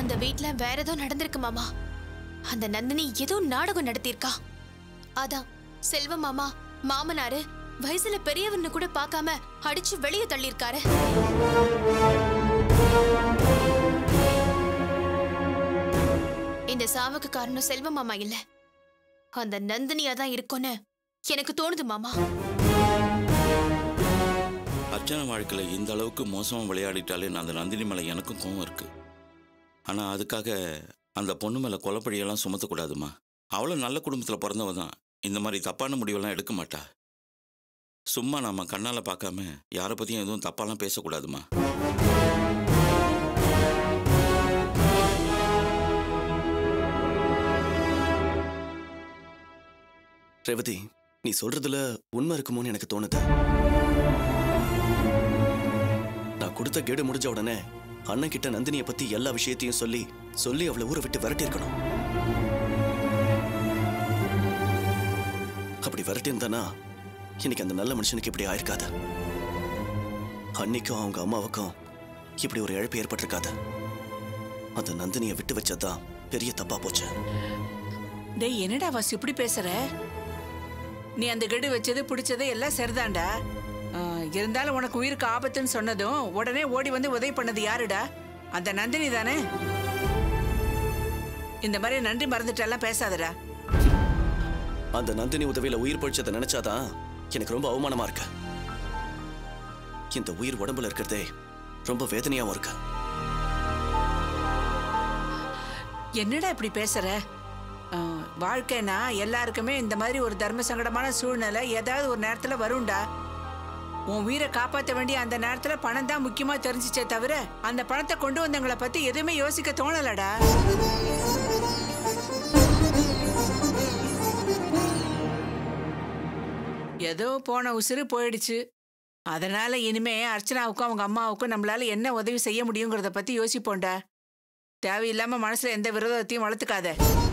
அந்த வீட்ல வேற ஏதோ நடந்திருக்கு மாமா அந்த நந்தினி ஏதோ நாடகம் நடத்தியிருக்கா அதான் செல்வ மாமா மாமனாரு வயசுல பெரியவன்னு கூட பார்க்காம அடிச்சு வெளியே தள்ளியிருக்காரு இந்த சாவுக்கு காரணம் செல்வ மாமா இல்ல அந்த நந்தினியா தான் இருக்கும்னு எனக்கு தோணுது மாமா அர்ச்சனா வாழ்க்கையில் இந்த அளவுக்கு மோசமாக விளையாடிட்டாலே நான் அந்த நந்தினி மேலே எனக்கும் கோவம் இருக்கு ஆனால் அதுக்காக அந்த பொண்ணு மேலே கொலப்பழியெல்லாம் சுமத்தக்கூடாதுமா அவளும் நல்ல குடும்பத்தில் பிறந்தவ தான் இந்த மாதிரி தப்பான முடிவெல்லாம் எடுக்க மாட்டா சும்மா நாம கண்ணால் பார்க்காம யாரை பற்றியும் எதுவும் தப்பாலாம் பேசக்கூடாதுமா ரேவதி நீ சொல்றதுல உண்மை இருக்குமோன்னு எனக்கு தோணுது நான் கொடுத்த கேடு முடிஞ்ச உடனே அண்ணன் கிட்ட நந்தினியை பத்தி எல்லா விஷயத்தையும் சொல்லி சொல்லி அவளை ஊரை விட்டு விரட்டி இருக்கணும் அப்படி விரட்டி இருந்தானா இன்னைக்கு அந்த நல்ல மனுஷனுக்கு இப்படி ஆயிருக்காது அன்னைக்கும் அவங்க அம்மாவுக்கும் இப்படி ஒரு இழப்பு ஏற்பட்டிருக்காது அந்த நந்தினியை விட்டு வச்சதுதான் பெரிய தப்பா போச்சு டேய் என்னடா வாசு இப்படி பேசுற நீ அந்த கெடு வச்சது பிடிச்சது எல்லாம் சரிதான்டா ஆ, இருந்தாலும் உனக்கு உயிருக்கு ஆபத்துன்னு சொன்னதும் உடனே ஓடி வந்து உதவி பண்ணது யாருடா அந்த நந்தினி தானே இந்த மாதிரி நன்றி மறந்துட்டெல்லாம் பேசாதடா அந்த நந்தினி உதவியில உயிர் பழிச்சதை நினைச்சாதான் எனக்கு ரொம்ப அவமானமா இருக்கு இந்த உயிர் உடம்புல இருக்கிறதே ரொம்ப வேதனையாவும் இருக்கு என்னடா இப்படி பேசுற ஆ, வாழ்க்கைனா எல்லாருக்குமே இந்த மாதிரி ஒரு தர்ம சங்கடமான சூழ்நிலை ஏதாவது ஒரு நேரத்துல வரும்டா உன் உயிரை காப்பாற்ற வேண்டிய அந்த நேரத்துல பணம் தான் முக்கியமா தெரிஞ்சிச்சே தவிர அந்த பணத்தை கொண்டு வந்தவங்கள பத்தி எதுவுமே யோசிக்க தோணலடா ஏதோ போன உசுறு போயிடுச்சு அதனால இனிமே அர்ச்சனாவுக்கும் அவங்க அம்மாவுக்கும் நம்மளால என்ன உதவி செய்ய முடியுங்கிறத பத்தி யோசிப்போம்டா தேவையில்லாம மனசுல எந்த விரோதத்தையும் வளர்த்துக்காத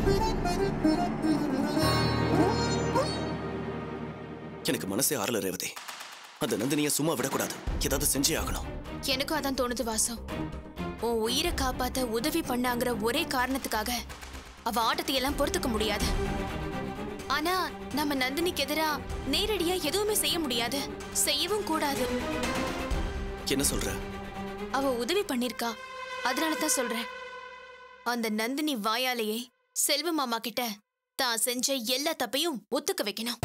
எனக்கு மனசே ஆறல ரேவதி அந்த நந்தினியை சும்மா விடக்கூடாது ஏதாவது செஞ்சே ஆகணும் எனக்கும் அதான் தோணுது வாசம் உன் உயிரை காப்பாத்த உதவி பண்ணாங்கிற ஒரே காரணத்துக்காக அவ ஆட்டத்தையெல்லாம் பொறுத்துக்க முடியாது ஆனா நம்ம நந்தினிக்கு எதிரா நேரடியா எதுவுமே செய்ய முடியாது செய்யவும் கூடாது என்ன சொல்ற அவ உதவி பண்ணிருக்கா அதனால தான் சொல்றேன் அந்த நந்தினி வாயாலேயே செல்வ மாமா கிட்ட தான் செஞ்ச எல்லா தப்பையும் ஒத்துக்க வைக்கணும்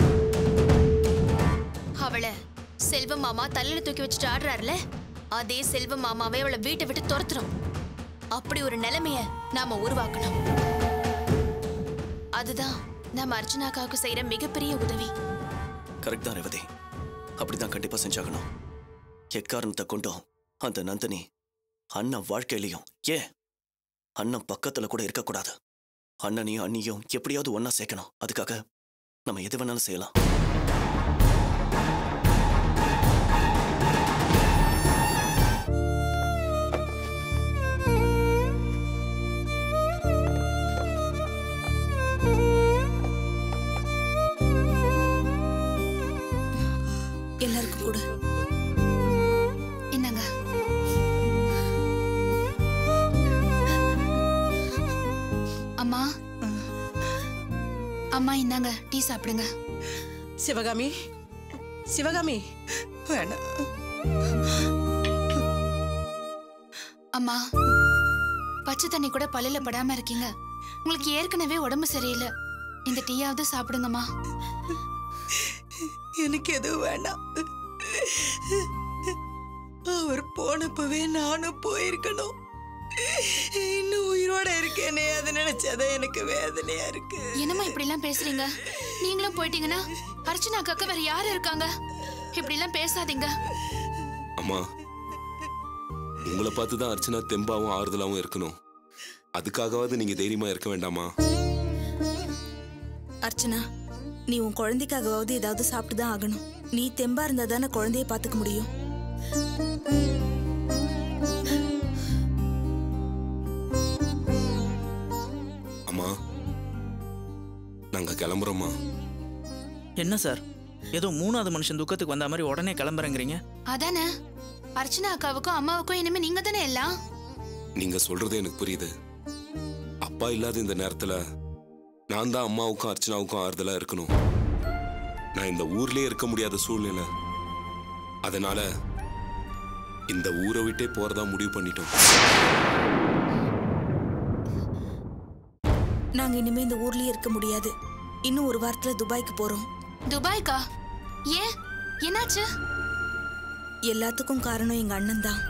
அவளை செல்வ மாமா தலையில தூக்கி வச்சுட்டு ஆடுறாருல அதே செல்வ மாமாவை அவளை வீட்டை விட்டு துரத்தணும் அப்படி ஒரு நிலைமைய நாம உருவாக்கணும் அதுதான் நம்ம அர்ச்சனாக்காவுக்கு செய்யற மிகப்பெரிய உதவி கரெக்ட் தான் ரேவதி அப்படிதான் கண்டிப்பா செஞ்சாகணும் எக்காரணத்தை கொண்டும் அந்த நந்தினி அண்ணன் வாழ்க்கையிலையும் ஏன் அண்ணன் பக்கத்துல கூட இருக்கக்கூடாது அண்ணனையும் அண்ணியும் எப்படியாவது ஒண்ணா சேர்க்கணும் அதுக்காக நம்ம எது வேணாலும் செய்யலாம் எல்லாருக்கும் கொடு என்னங்க அம்மா அம்மா இந்தாங்க டீ சாப்பிடுங்க சிவகாமி சிவகாமி வேணாம் அம்மா பச்சை தண்ணி கூட பல்லுல படாம இருக்கீங்க உங்களுக்கு ஏற்கனவே உடம்பு சரியில்லை இந்த டீயாவது சாப்பிடுங்கம்மா எனக்கு எதுவும் வேண்டாம் அவர் போனப்பவே நானும் போயிருக்கணும் இன்னும் உயிரோட இருக்கேனே அதை நினைச்சாதான் எனக்கு வேதனையா இருக்கு என்னம்மா இப்படி எல்லாம் பேசுறீங்க நீங்களும் போயிட்டீங்கன்னா அர்ச்சனா அக்காக்கு வேற யாரு இருக்காங்க இப்படி எல்லாம் பேசாதீங்க அம்மா உங்களை பார்த்து தான் அர்ச்சனா தெம்பாவும் ஆறுதலாவும் இருக்கணும் அதுக்காகவாவது நீங்க தைரியமா இருக்க வேண்டாமா அர்ச்சனா நீ உன் குழந்தைக்காகவாவது ஏதாவது சாப்பிட்டு தான் ஆகணும் நீ தெம்பா இருந்தா தானே குழந்தைய பாத்துக்க முடியும் அம்மா நாங்க கிளம்புறோம்மா என்ன சார் ஏதோ மூணாவது மனுஷன் துக்கத்துக்கு வந்த மாதிரி உடனே கிளம்புறேங்கிறீங்க அதானே அர்ச்சனா அக்காவுக்கும் அம்மாவுக்கும் இனிமே நீங்க தானே எல்லாம் நீங்க சொல்றது எனக்கு புரியுது அப்பா இல்லாத இந்த நேரத்துல நான் தான் அம்மாவுக்கும் அர்ச்சனாவுக்கும் ஆறுதலா இருக்கணும் நான் இந்த ஊர்லயே இருக்க முடியாத சூழ்நிலை அதனால இந்த ஊரை விட்டே போறதா முடிவு பண்ணிட்டோம் நாங்க இனிமே இந்த ஊர்லயே இருக்க முடியாது இன்னும் ஒரு வாரத்துல துபாய்க்கு போறோம் துபாய்க்கா ஏன் என்னாச்சு எல்லாத்துக்கும் காரணம் எங்க அண்ணன் தான்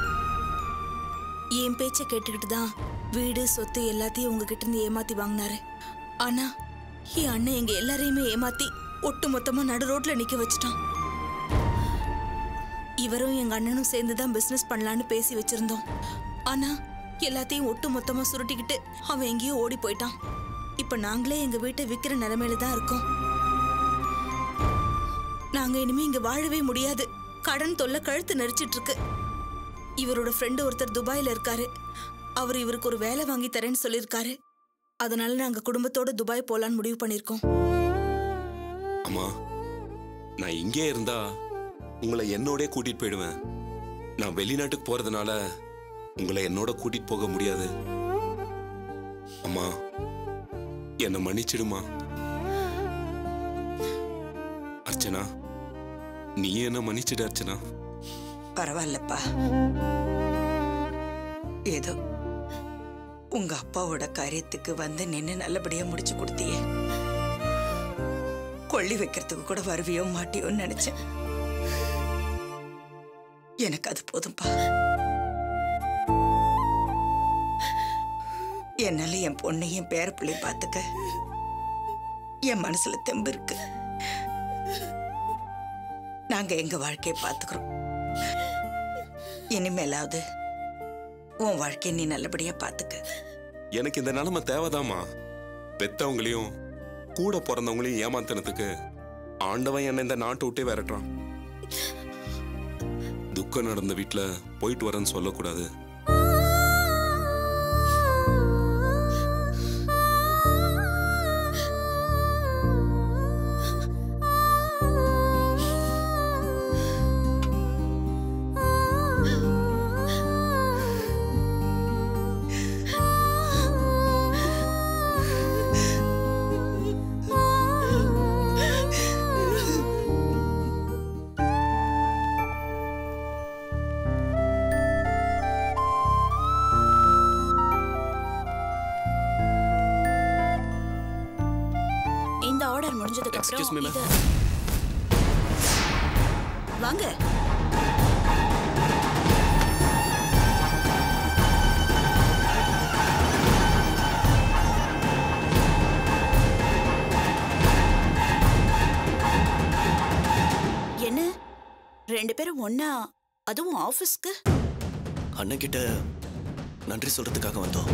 என் பேச்ச கேட்டுக்கிட்டு தான் வீடு சொத்து எல்லாத்தையும் உங்ககிட்ட இருந்து ஏமாத்தி வாங்கினாரு ஆனா என் அண்ணன் எங்க எல்லாரையுமே ஏமாத்தி ஒட்டு மொத்தமா நடு ரோட்ல நிக்க வச்சுட்டான் இவரும் எங்க அண்ணனும் சேர்ந்து தான் பிசினஸ் பண்ணலான்னு பேசி வச்சிருந்தோம் ஆனா எல்லாத்தையும் ஒட்டு மொத்தமா சுருட்டிக்கிட்டு அவன் எங்கேயோ ஓடி போயிட்டான் இப்ப நாங்களே எங்க வீட்டை விக்கிற நிலைமையில தான் இருக்கோம் நாங்க இனிமே இங்க வாழவே முடியாது கடன் தொல்லை கழுத்து நெரிச்சிட்டு இருக்கு இவரோட ஃப்ரெண்டு ஒருத்தர் துபாயில இருக்காரு அவர் இவருக்கு ஒரு வேலை வாங்கி தரேன்னு சொல்லியிருக்காரு அதனால நாங்க குடும்பத்தோட துபாய் போலான்னு முடிவு பண்ணிருக்கோம் அம்மா நான் இங்கே இருந்தா உங்களை என்னோடே கூட்டிட்டு போயிடுவேன் நான் வெளிநாட்டுக்கு போறதுனால உங்களை என்னோட கூட்டிட்டு போக முடியாது அம்மா என்னை மன்னிச்சிடுமா அர்ச்சனா நீ என்ன மன்னிச்சிடு அர்ச்சனா பரவாயில்லப்பா ஏதோ உங்க அப்பாவோட காரியத்துக்கு வந்து நின்னு நல்லபடியா முடிச்சு கொடுத்தியே கொள்ளி வைக்கிறதுக்கு கூட வருவியோ மாட்டியோன்னு நினைச்சேன் எனக்கு அது போதும்பா என்னால என் பொண்ணையும் பேர பிள்ளையும் பார்த்துக்க என் மனசுல தெம்பு இருக்கு நாங்க எங்க வாழ்க்கையை பார்த்துக்கிறோம் இனிமேலாவது உன் வாழ்க்கையை நீ நல்லபடியா பார்த்துக்க எனக்கு இந்த நிலைமை தேவைதாம்மா பெத்தவங்களையும் கூட பிறந்தவங்களையும் ஏமாத்தினதுக்கு ஆண்டவன் என்னை இந்த நாட்டை விட்டே விரட்டுறான் துக்கம் நடந்த வீட்டுல போயிட்டு வரேன்னு சொல்லக்கூடாது இந்த ஆர்டர் முடிஞ்சதுக்கு Excuse me, ma'am. வாங்க என்ன ரெண்டு பேரும் ஒண்ணா அதுவும் ஆபீஸ்க்கு அண்ணன் கிட்ட நன்றி சொல்றதுக்காக வந்தோம்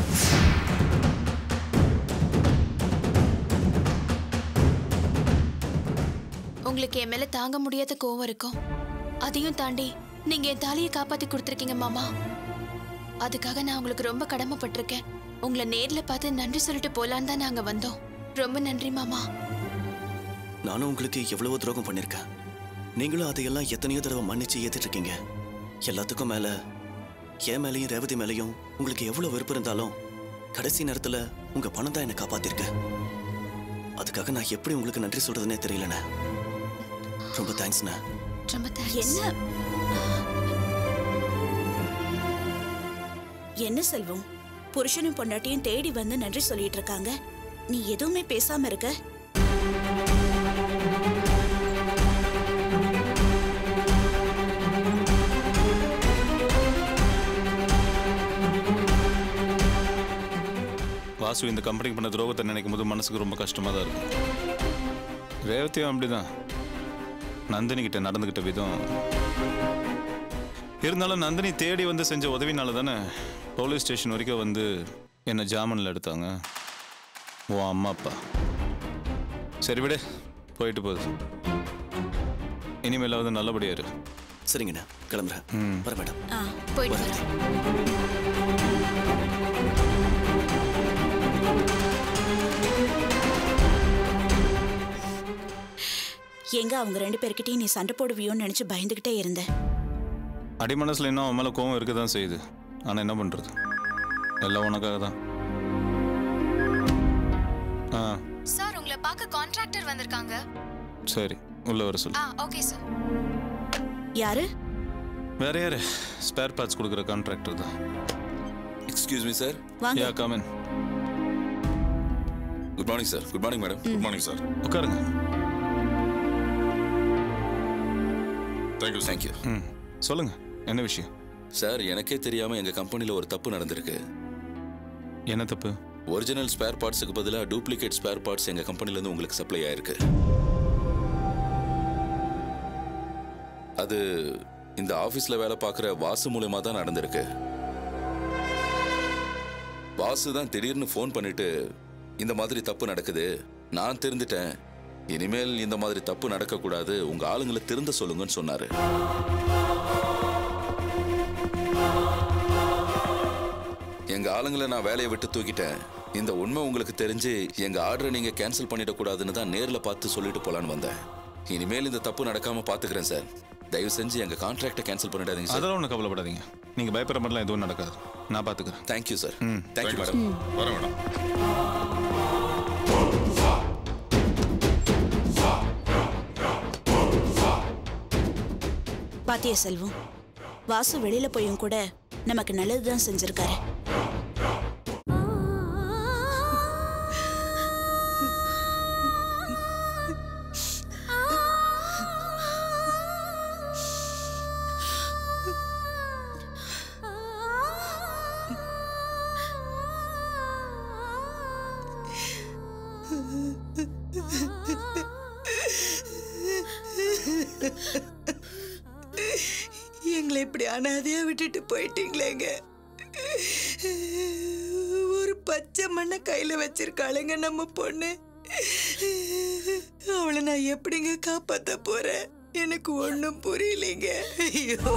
உங்களுக்கு என் மேல தாங்க முடியாத கோவம் இருக்கும் அதையும் தாண்டி நீங்க என் தாலியை காப்பாத்தி கொடுத்துருக்கீங்க மாமா அதுக்காக நான் உங்களுக்கு ரொம்ப கடமைப்பட்டிருக்கேன் உங்களை நேர்ல பார்த்து நன்றி சொல்லிட்டு போலான்னு தான் நாங்க வந்தோம் ரொம்ப நன்றி மாமா நானும் உங்களுக்கு எவ்வளவோ துரோகம் பண்ணிருக்கேன் நீங்களும் அதையெல்லாம் எத்தனையோ தடவை மன்னிச்சு ஏத்துட்டு இருக்கீங்க எல்லாத்துக்கும் மேல என் மேலையும் ரேவதி மேலையும் உங்களுக்கு எவ்வளவு வெறுப்பு இருந்தாலும் கடைசி நேரத்துல உங்க பணம் தான் என்னை காப்பாத்திருக்கு அதுக்காக நான் எப்படி உங்களுக்கு நன்றி சொல்றதுனே தெரியலண்ணே ரொம்ப தேங்க்ஸ்ண்ணே ரொம்ப thanks. என்ன என்ன செல்வம் புருஷனும் பொண்டாட்டியும் தேடி வந்து நன்றி சொல்லிட்டு இருக்காங்க நீ எதுவுமே பேசாம இருக்க வாசு இந்த கம்பெனிக்கு பண்ண துரோகத்தை நினைக்கும் போது மனசுக்கு ரொம்ப கஷ்டமாக தான் இருக்கும் ரேவதியும் அப்படிதான் நந்தினி கிட்ட நடந்துக்கிட்ட விதம் இருந்தாலும் நந்தினி தேடி வந்து செஞ்ச உதவினால தானே போலீஸ் ஸ்டேஷன் வரைக்கும் வந்து என்னை ஜாமீனில் எடுத்தாங்க உன் அம்மா அப்பா சரி விடு போயிட்டு போகுது இனிமேலாவது நல்லபடியா இரு சரிங்கண்ணே கிளம்புறேன் ம் வர மேடம் ஆ போயிட்டு வரேன் எங்க அவங்க ரெண்டு பேர்கிட்டயும் நீ சண்டை போடுவியோன்னு நினைச்சு பயந்துகிட்டே இருந்தேன் அடி மனசில் இன்னும் அவன் மேலே கோவம் இருக்க தான் செய்யுது ஆனால் என்ன பண்ணுறது எல்லாம் உனக்காக தான் பார்க்க கான்ட்ராக்டர் வந்திருக்காங்க சரி உள்ள வர சொல்லு ஆ ஓகே சார் யாரு வேற யாரு ஸ்பேர் பார்ட்ஸ் கொடுக்குற கான்ட்ராக்டர் தான் எக்ஸ்கியூஸ் மீ சார் வாங்க yeah come on good morning sir good morning madam good morning sir உட்காருங்க தேங்க்யூ தேங்க்யூ ம் சொல்லுங்க என்ன விஷயம் சார் எனக்கே தெரியாம எங்க கம்பெனில ஒரு தப்பு நடந்திருக்கு என்ன தப்பு ஒரிஜினல் ஸ்பேர் பார்ட்ஸுக்கு பதிலாக டூப்ளிகேட் ஸ்பேர் பார்ட்ஸ் எங்க கம்பெனில இருந்து உங்களுக்கு சப்ளை ஆயிருக்கு அது இந்த ஆபீஸ்ல வேலை பார்க்குற வாசு மூலயமா தான் நடந்திருக்கு வாசு தான் திடீர்னு ஃபோன் பண்ணிட்டு இந்த மாதிரி தப்பு நடக்குது நான் திருந்துட்டேன் இனிமேல் இந்த மாதிரி தப்பு நடக்கக்கூடாது உங்க ஆளுங்களை திருந்த சொல்லுங்கன்னு சொன்னாரு எங்க ஆளுங்களை நான் வேலையை விட்டு தூக்கிட்டேன் இந்த உண்மை உங்களுக்கு தெரிஞ்சு எங்க ஆர்டரை நீங்க கேன்சல் பண்ணிடக்கூடாதுன்னு தான் நேர்ல பார்த்து சொல்லிட்டு போலான்னு வந்தேன் இனிமேல் இந்த தப்பு நடக்காம பாத்துக்கிறேன் சார் தயவு செஞ்சு எங்க கான்ட்ராக்டை கேன்சல் பண்ணிடாதீங்க சார் அதெல்லாம் ஒன்றும் கவலைப்படாதீங்க நீங்கள் பயப்படுற மாதிரிலாம் எதுவும் நடக்காது நான் பார்த்துக்கிறேன் தேங்க்யூ சார் ம் தேங்க்யூ மேடம் வரேன் மேடம் பாத்தியா செல்வம் வாசு வெளியில போயும் கூட நமக்கு நல்லதுதான் செஞ்சிருக்காரு எங்களை இப்படி அனாதையா விட்டுட்டு போயிட்டீங்களேங்க ஒரு பச்சை மண்ணை கையில வச்சிருக்காளுங்க நம்ம பொண்ணு அவளை நான் எப்படிங்க காப்பாத்த போறேன் எனக்கு ஒண்ணும் புரியலைங்க ஐயோ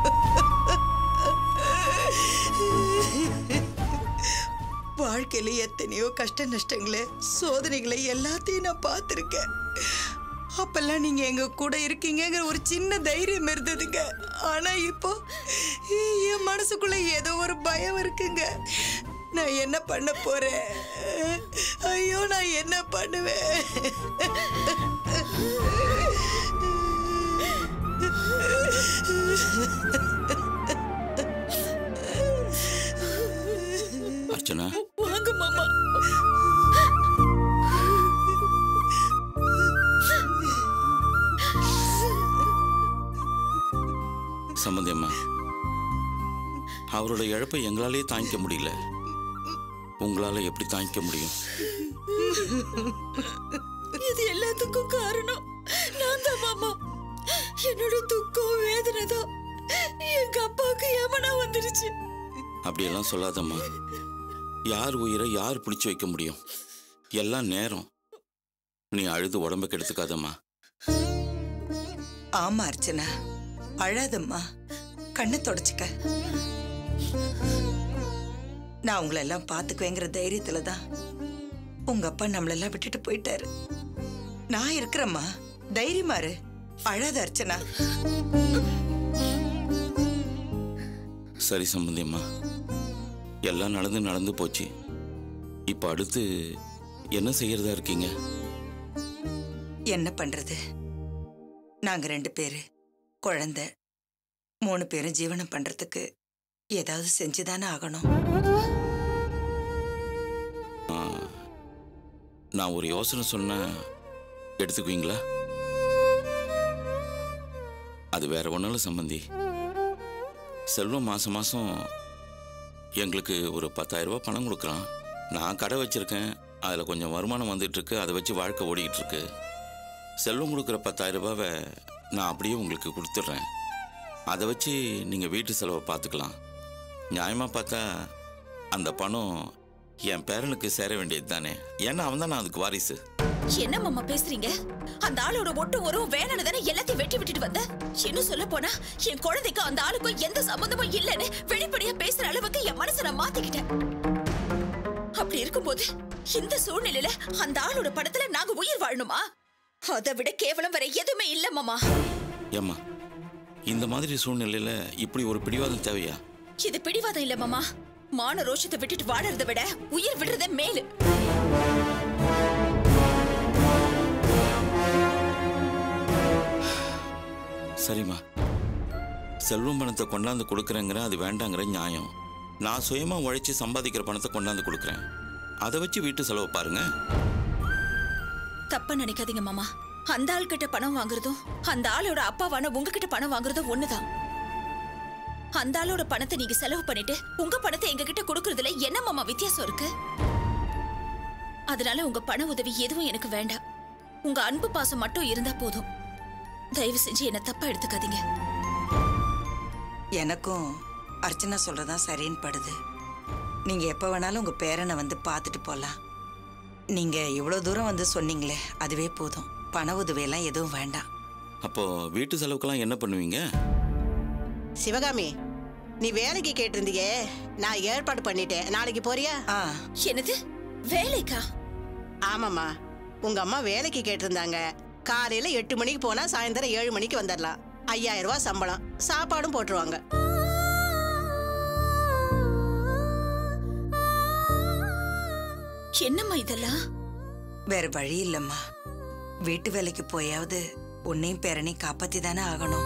வாழ்க்கையில எத்தனையோ கஷ்ட நஷ்டங்களை சோதனைகளை எல்லாத்தையும் நான் பார்த்துருக்கேன் அப்பெல்லாம் நீங்க எங்க கூட இருக்கீங்கங்கிற ஒரு சின்ன தைரியம் இருந்ததுங்க ஆனா இப்போ என் மனசுக்குள்ள ஏதோ ஒரு பயம் இருக்குங்க நான் என்ன பண்ண போறேன் ஐயோ நான் என்ன பண்ணுவேன் அர்ச்சனா வாங்க மாமா சம்மந்தி அம்மா அவரோட இழப்பை எங்களாலேயே தாங்கிக்க முடியல உங்களால எப்படி தாங்கிக்க முடியும் இது எல்லாத்துக்கும் காரணம் நான் தான் மாமா என்னோட துக்கம் வேதனை தான் எங்க அப்பாவுக்கு ஏமனா வந்துருச்சு அப்படியெல்லாம் சொல்லாதம்மா யார் உயிரை யார் பிடிச்சு வைக்க முடியும் எல்லாம் நேரம் நீ அழுது உடம்ப கெடுத்துக்காதம்மா ஆமா அர்ச்சனா அழாதம்மா கண்ணை தொடச்சுக்க நான் உங்களை எல்லாம் பாத்துக்குவேங்கிற தைரியத்துல தான் உங்க அப்பா நம்மளெல்லாம் விட்டுட்டு போயிட்டாரு நான் இருக்கிறேம்மா தைரியமா இரு அழாத அர்ச்சனா சரி சம்பந்தி அம்மா எல்லாம் நடந்து நடந்து போச்சு இப்போ அடுத்து என்ன செய்யறதா இருக்கீங்க என்ன பண்றது நாங்க ரெண்டு பேரு குழந்தை மூணு பேரும் ஜீவனம் பண்றதுக்கு ஏதாவது செஞ்சுதானே ஆகணும் ஆ, நான் ஒரு யோசனை சொன்னா எடுத்துக்குவீங்களா அது வேற ஒன்றும் சம்பந்தி செல்வம் மாசம் மாசம் எங்களுக்கு ஒரு 10000 ரூபாய் பணம் கொடுக்குறான் நான் கடை வச்சிருக்கேன் அதில் கொஞ்சம் வருமானம் வந்துட்டு இருக்கு அதை வச்சு வாழ்க்கை ஓடிக்கிட்டு இருக்கு செல்வம் கொடுக்குற 10000 ரூபாவை நான் அப்படியே உங்களுக்கு கொடுத்துட்றேன் அதை வச்சு நீங்கள் வீட்டு செலவை பார்த்துக்கலாம் நியாயமாக பார்த்தா அந்த பணம் என் பேரனுக்கு சேர வேண்டியது தானே ஏன்னா அவன் தான் அதுக்கு வாரிசு என்ன மாமா பேசுறீங்க அந்த ஆளோட ஒட்டு உறவும் வேணும்னு தானே எல்லாத்தையும் வெட்டி விட்டுட்டு வந்த இன்னும் சொல்ல போனா என் குழந்தைக்கும் அந்த ஆளுக்கும் எந்த சம்பந்தமும் இல்லைன்னு வெளிப்படையா பேசுற அளவுக்கு என் மனசை நான் மாத்திக்கிட்டேன் அப்படி இருக்கும்போது இந்த சூழ்நிலையில அந்த ஆளோட படத்துல நாங்க உயிர் வாழணுமா அதை விட கேவலம் வேற எதுவுமே இல்ல மாமா ஏம்மா இந்த மாதிரி சூழ்நிலையில் இப்படி ஒரு பிடிவாதம் தேவையா இது பிடிவாதம் இல்ல மாமா மான ரோஷத்தை விட்டுட்டு வாழறதை விட உயிர் விடுறதே மேலு சரிம்மா செல்வம் பணத்தை கொண்டாந்து கொடுக்குறேங்கிற அது வேண்டாங்கிற நியாயம் நான் சுயமா உழைச்சி சம்பாதிக்கிற பணத்தை கொண்டாந்து கொடுக்குறேன் அதை வச்சு வீட்டு செலவு பாருங்க தப்பா நினைக்காதீங்க மாமா அந்த ஆள் கிட்ட பணம் வாங்குறதும் அந்த ஆளோட அப்பாவான உங்ககிட்ட பணம் வாங்குறதும் ஒண்ணுதான் அந்த ஆளோட பணத்தை நீங்க செலவு பண்ணிட்டு உங்க பணத்தை எங்க கிட்ட கொடுக்கறதுல என்ன மாமா வித்தியாசம் இருக்கு அதனால உங்க பண உதவி எதுவும் எனக்கு வேண்டாம் உங்க அன்பு பாசம் மட்டும் இருந்தா போதும் தயவு செஞ்சு என்ன தப்பா எடுத்துக்காதீங்க எனக்கும் அர்ச்சனா சொல்றதா சரின்னு படுது நீங்க எப்ப வேணாலும் உங்க பேரனை வந்து பார்த்துட்டு போலாம் நீங்க இவ்வளவு தூரம் வந்து சொன்னீங்களே அதுவே போதும் பண உதவியெல்லாம் எதுவும் வேண்டாம் அப்போ வீட்டு செலவுக்கெல்லாம் என்ன பண்ணுவீங்க சிவகாமி நீ வேலைக்கு கேட்டிருந்தியே நான் ஏற்பாடு பண்ணிட்டேன் நாளைக்கு போறியா என்னது வேலைக்கா ஆமாம்மா உங்க அம்மா வேலைக்கு கேட்டிருந்தாங்க காலையில எட்டு மணிக்கு போனா சாயந்தரம் ஏழு மணிக்கு வந்துடலாம் ஐயாயிரம் ரூபாய் சம்பளம் சாப்பாடும் போட்டுருவாங்க என்னம்மா இதெல்லாம் வேற வழி இல்லம்மா வீட்டு வேலைக்கு போயாவது உன்னையும் பேரனையும் காப்பாத்தி தானே ஆகணும்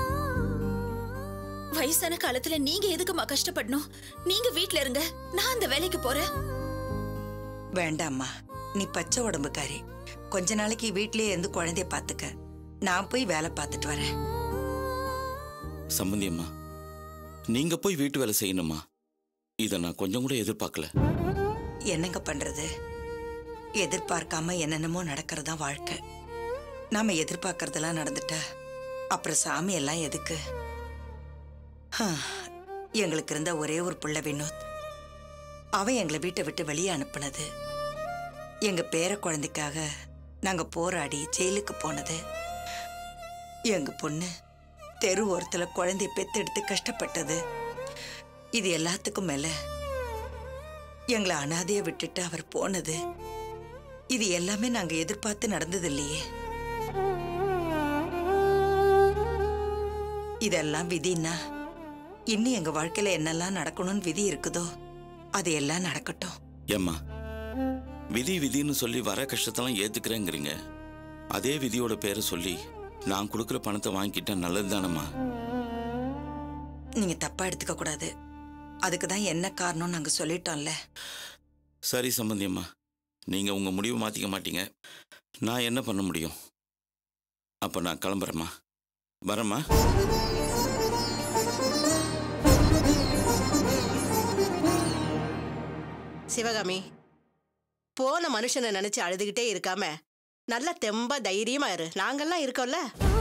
வயசான காலத்துல நீங்க எதுக்குமா கஷ்டப்படணும் நீங்க வீட்ல இருங்க நான் அந்த வேலைக்கு போறேன் வேண்டாம்மா நீ பச்சை உடம்புக்காரி கொஞ்ச நாளைக்கு வீட்லயே இருந்து குழந்தைய பாத்துக்க நான் போய் வேலை பார்த்துட்டு வரேன் சம்பந்தி அம்மா நீங்க போய் வீட்டு வேலை செய்யணுமா இதை நான் கொஞ்சம் கூட எதிர்பார்க்கல என்னங்க பண்றது எதிர்பார்க்காம என்னென்னமோ நடக்கிறதா வாழ்க்கை நாம எதிர்பார்க்கறதெல்லாம் நடந்துட்டா அப்புறம் சாமி எல்லாம் எதுக்கு ஹம், எங்களுக்கு இருந்த ஒரே ஒரு புள்ள வினோத் அவன் எங்களை வீட்டை விட்டு வெளியே அனுப்புனது எங்க பேர குழந்தைக்காக நாங்க போராடி ஜெயிலுக்கு போனது எங்க பொண்ணு தெரு ஓரத்துல குழந்தைய பெத்தெடுத்து கஷ்டப்பட்டது இது எல்லாத்துக்கும் மேல எங்களை அனாதைய விட்டுட்டு அவர் போனது இது எல்லாமே நாங்க எதிர்பார்த்து நடந்தது இல்லையே இதெல்லாம் விதின்னா இன்னும் எங்க வாழ்க்கையில என்னெல்லாம் நடக்கணும்னு விதி இருக்குதோ அது எல்லாம் நடக்கட்டும் ஏம்மா விதி விதின்னு சொல்லி வர கஷ்டத்தெல்லாம் ஏத்துக்கிறேங்கிறீங்க அதே விதியோட பேரை சொல்லி நான் கொடுக்குற பணத்தை வாங்கிக்கிட்டா நல்லது தானம்மா நீங்க தப்பா எடுத்துக்க கூடாது அதுக்கு தான் என்ன காரணம் நாங்க சொல்லிட்டோம்ல சரி சம்பந்தி அம்மா நீங்க உங்க முடிவு மாத்திக்க மாட்டீங்க நான் என்ன பண்ண முடியும் அப்ப நான் கிளம்புறேம்மா வரேம்மா சிவகாமி போன மனுஷனை நினைச்சு அழுதுகிட்டே இருக்காம நல்ல தெம்பா தைரியமா இரு நாங்கெல்லாம் இருக்கோம்ல